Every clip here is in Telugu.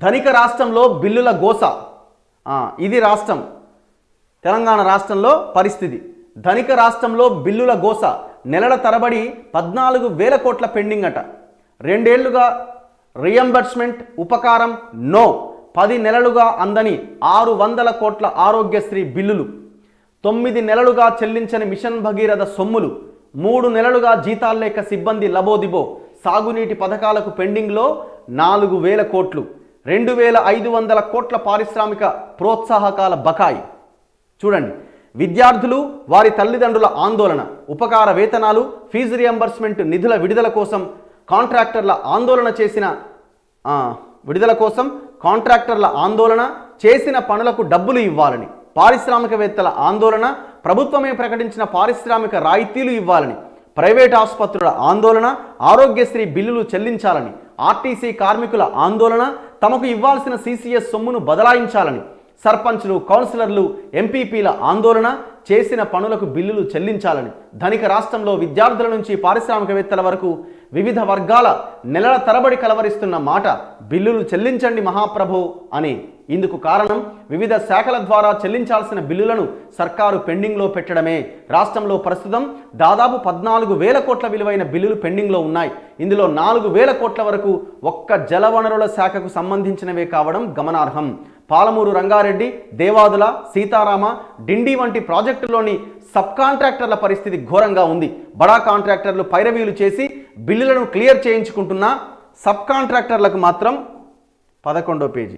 ధనిక రాష్ట్రంలో బిల్లుల గోస ఆ, ఇది రాష్ట్రం తెలంగాణ రాష్ట్రంలో పరిస్థితి ధనిక రాష్ట్రంలో బిల్లుల గోస నెలల తరబడి పద్నాలుగు వేల కోట్ల పెండింగ్ అట రెండేళ్లుగా రియంబర్స్మెంట్ ఉపకారం నో పది నెలలుగా అందని ఆరు వందల కోట్ల ఆరోగ్యశ్రీ బిల్లులు తొమ్మిది నెలలుగా చెల్లించని మిషన్ భగీరథ సొమ్ములు మూడు నెలలుగా జీతాలు లేక సిబ్బంది లబోదిబో సాగునీటి పథకాలకు పెండింగ్లో నాలుగు వేల కోట్లు రెండు వేల ఐదు వందల కోట్ల పారిశ్రామిక ప్రోత్సాహకాల బకాయి చూడండి విద్యార్థులు వారి తల్లిదండ్రుల ఆందోళన ఉపకార వేతనాలు ఫీజు రియంబర్స్మెంట్ నిధుల విడుదల కోసం కాంట్రాక్టర్ల ఆందోళన చేసిన ఆ, విడుదల కోసం కాంట్రాక్టర్ల ఆందోళన చేసిన పనులకు డబ్బులు ఇవ్వాలని పారిశ్రామికవేత్తల ఆందోళన ప్రభుత్వమే ప్రకటించిన పారిశ్రామిక రాయితీలు ఇవ్వాలని ప్రైవేట్ ఆసుపత్రుల ఆందోళన ఆరోగ్యశ్రీ బిల్లులు చెల్లించాలని ఆర్టీసీ కార్మికుల ఆందోళన తమకు ఇవ్వాల్సిన సీసీఎస్ సొమ్మును బదలాయించాలని సర్పంచ్లు కౌన్సిలర్లు ఎంపీపీల ఆందోళన చేసిన పనులకు బిల్లులు చెల్లించాలని ధనిక రాష్ట్రంలో విద్యార్థుల నుంచి పారిశ్రామికవేత్తల వరకు వివిధ వర్గాల నెలల తరబడి కలవరిస్తున్న మాట బిల్లులు చెల్లించండి మహాప్రభు అని ఇందుకు కారణం వివిధ శాఖల ద్వారా చెల్లించాల్సిన బిల్లులను సర్కారు పెండింగ్లో పెట్టడమే రాష్ట్రంలో ప్రస్తుతం దాదాపు పద్నాలుగు వేల కోట్ల విలువైన బిల్లులు పెండింగ్లో ఉన్నాయి ఇందులో నాలుగు వేల కోట్ల వరకు ఒక్క జలవనరుల శాఖకు సంబంధించినవే కావడం గమనార్హం పాలమూరు రంగారెడ్డి దేవాదుల సీతారామ డిండి వంటి ప్రాజెక్టులోని సబ్ కాంట్రాక్టర్ల పరిస్థితి ఘోరంగా ఉంది బడా కాంట్రాక్టర్లు పైరవీలు చేసి బిల్లులను క్లియర్ చేయించుకుంటున్న సబ్ కాంట్రాక్టర్లకు మాత్రం పదకొండో పేజీ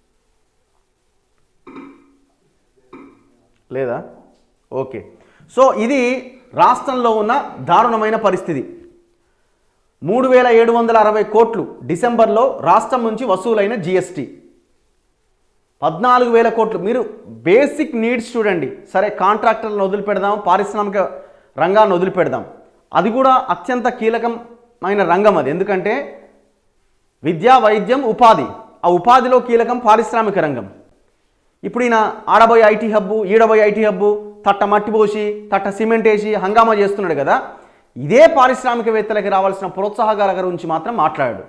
లేదా ఓకే సో ఇది రాష్ట్రంలో ఉన్న దారుణమైన పరిస్థితి మూడు వేల ఏడు వందల అరవై కోట్లు డిసెంబర్లో రాష్ట్రం నుంచి వసూలైన జిఎస్టీ పద్నాలుగు వేల కోట్లు మీరు బేసిక్ నీడ్స్ చూడండి సరే కాంట్రాక్టర్లను వదిలిపెడదాం పారిశ్రామిక రంగాన్ని వదిలిపెడదాం అది కూడా అత్యంత కీలకమైన రంగం అది ఎందుకంటే విద్య వైద్యం ఉపాధి ఆ ఉపాధిలో కీలకం పారిశ్రామిక రంగం ఇప్పుడు ఈయన ఆడబోయే ఐటీ హబ్బు ఈడబోయే ఐటీ హబ్బు తట్ట మట్టి పోసి తట్ట సిమెంట్ వేసి హంగామా చేస్తున్నాడు కదా ఇదే పారిశ్రామికవేత్తలకి రావాల్సిన ప్రోత్సాహకాల గురించి మాత్రం మాట్లాడాడు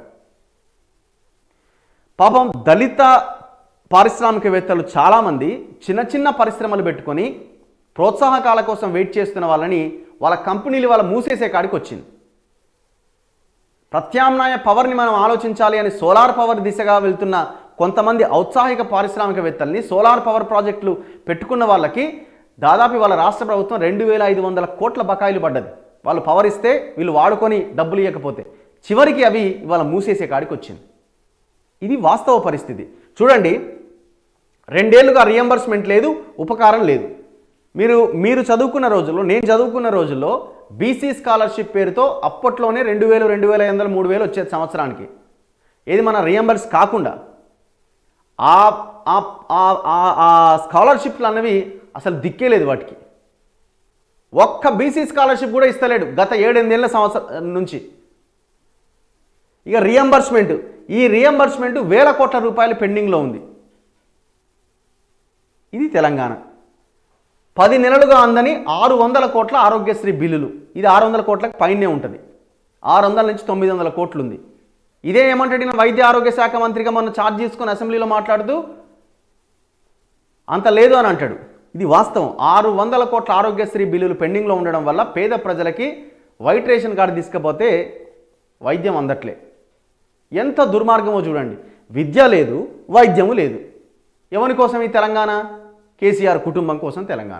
పాపం దళిత పారిశ్రామికవేత్తలు చాలామంది చిన్న చిన్న పరిశ్రమలు పెట్టుకొని ప్రోత్సాహకాల కోసం వెయిట్ చేస్తున్న వాళ్ళని వాళ్ళ కంపెనీలు వాళ్ళ మూసేసే కాడికి వచ్చింది ప్రత్యామ్నాయ పవర్ని మనం ఆలోచించాలి అని సోలార్ పవర్ దిశగా వెళ్తున్న కొంతమంది ఔత్సాహిక పారిశ్రామికవేత్తల్ని సోలార్ పవర్ ప్రాజెక్టులు పెట్టుకున్న వాళ్ళకి దాదాపు వాళ్ళ రాష్ట్ర ప్రభుత్వం రెండు వేల ఐదు వందల కోట్ల బకాయిలు పడ్డది వాళ్ళు పవర్ ఇస్తే వీళ్ళు వాడుకొని డబ్బులు ఇవ్వకపోతే చివరికి అవి ఇవాళ మూసేసే కాడికి వచ్చింది ఇది వాస్తవ పరిస్థితి చూడండి రెండేళ్లుగా రియంబర్స్మెంట్ లేదు ఉపకారం లేదు మీరు మీరు చదువుకున్న రోజుల్లో నేను చదువుకున్న రోజుల్లో బీసీ స్కాలర్షిప్ పేరుతో అప్పట్లోనే రెండు వేలు రెండు వేల ఐదు వందలు మూడు వేలు వచ్చేది సంవత్సరానికి ఏది మన రియంబర్స్ కాకుండా ఆ ఆ- ఆ- ఆ- ఆ స్కాలర్షిప్లు అన్నవి అసలు దిక్కే లేదు వాటికి ఒక్క బీసీ స్కాలర్షిప్ కూడా ఇస్తలేడు గత ఏడెనిమిదేళ్ల సంవత్సరం నుంచి ఇక రియంబర్స్మెంట్ ఈ రియంబర్స్మెంట్ వేల కోట్ల రూపాయలు పెండింగ్లో ఉంది ఇది తెలంగాణ పది నెలలుగా అందని ఆరు వందల కోట్ల ఆరోగ్యశ్రీ బిల్లులు ఇది ఆరు వందల కోట్లకు పైనే ఉంటుంది ఆరు వందల నుంచి తొమ్మిది వందల కోట్లు ఉంది ఇదే ఏమంటాడు ఈయన వైద్య ఆరోగ్య శాఖ మంత్రిగా మొన్న ఛార్జ్ తీసుకొని అసెంబ్లీలో మాట్లాడుతూ అంత లేదు అని అంటాడు ఇది వాస్తవం ఆరు వందల కోట్ల ఆరోగ్యశ్రీ బిల్లులు పెండింగ్లో ఉండడం వల్ల పేద ప్రజలకి వైట్ రేషన్ కార్డు తీసుకపోతే వైద్యం అందట్లే ఎంత దుర్మార్గమో చూడండి విద్య లేదు వైద్యము లేదు ఎవరి కోసం ఈ తెలంగాణ కేసీఆర్ కుటుంబం కోసం తెలంగాణ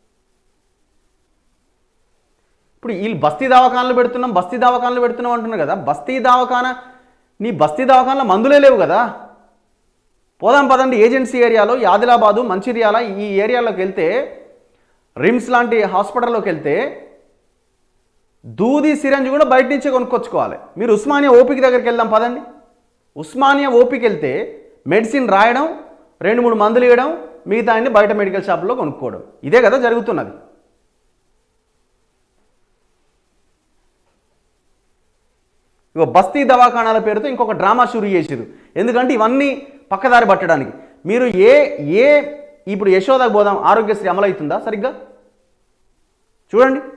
ఇప్పుడు వీళ్ళు బస్తీ దవాఖానలు పెడుతున్నాం బస్తీ దవాఖానలు పెడుతున్నాం అంటున్నారు కదా బస్తీ దవాఖాన నీ బస్తీ దవాఖానలో మందులే లేవు కదా పోదాం పదండి ఏజెన్సీ ఏరియాలో ఈ ఆదిలాబాదు మంచిర్యాల ఈ ఏరియాలోకి వెళ్తే రిమ్స్ లాంటి హాస్పిటల్లోకి వెళ్తే దూది సిరంజ్ కూడా బయట నుంచే కొనుక్కొచ్చుకోవాలి మీరు ఉస్మానియా ఓపిక దగ్గరికి వెళ్దాం పదండి ఉస్మానియా ఓపికి వెళ్తే మెడిసిన్ రాయడం రెండు మూడు మందులు ఇవ్వడం మిగతా అన్ని బయట మెడికల్ షాప్లో కొనుక్కోవడం ఇదే కదా జరుగుతున్నది ఇగో బస్తీ దవాఖానాల పేరుతో ఇంకొక డ్రామా షురు చేసిరు ఎందుకంటే ఇవన్నీ పక్కదారి పట్టడానికి మీరు ఏ ఏ ఇప్పుడు యశోదకు పోదాం ఆరోగ్యశ్రీ అమలవుతుందా సరిగ్గా చూడండి